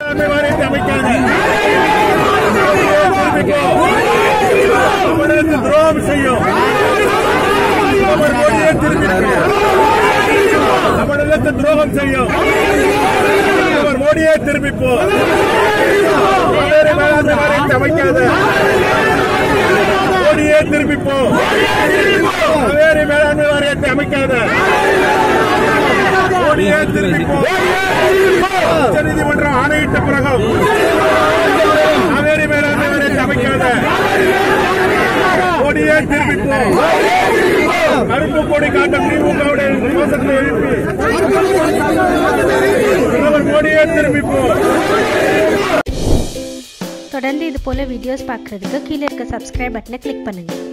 மேலாண்மை வாரியத்தை அமைக்காத தமிழருக்கு துரோகம் செய்யும் அவர் மோடியை திரும்பிக்கோ தமிழகத்து துரோகம் செய்யும் அவர் மோடியை திரும்பிப்போ காவேரி மேலாண்மை வாரியத்தை அமைக்காத மோடியே திரும்பிப்போ காவேரி மேலாண்மை வாரியத்தை அமைக்காத மோடியே திரும்பிப்போ உச்சநீதிமன்றம் ஆணையிட்ட பிறகும் காவேரி மேலாண்மை வாரியத்தை அமைக்காத மோடியே திரும்பிப்போ கருப்பு கொடி காட்டும் திமுகவுடைய கோஷத்தை எழுப்பி பிரதமர் மோடியே திரும்பிப்போ தொடர்ந்து இது போல வீடியோஸ் பார்க்குறதுக்கு கீழே இருக்க சப்ஸ்கிரைப் பட்டனை கிளிக் பண்ணுங்கள்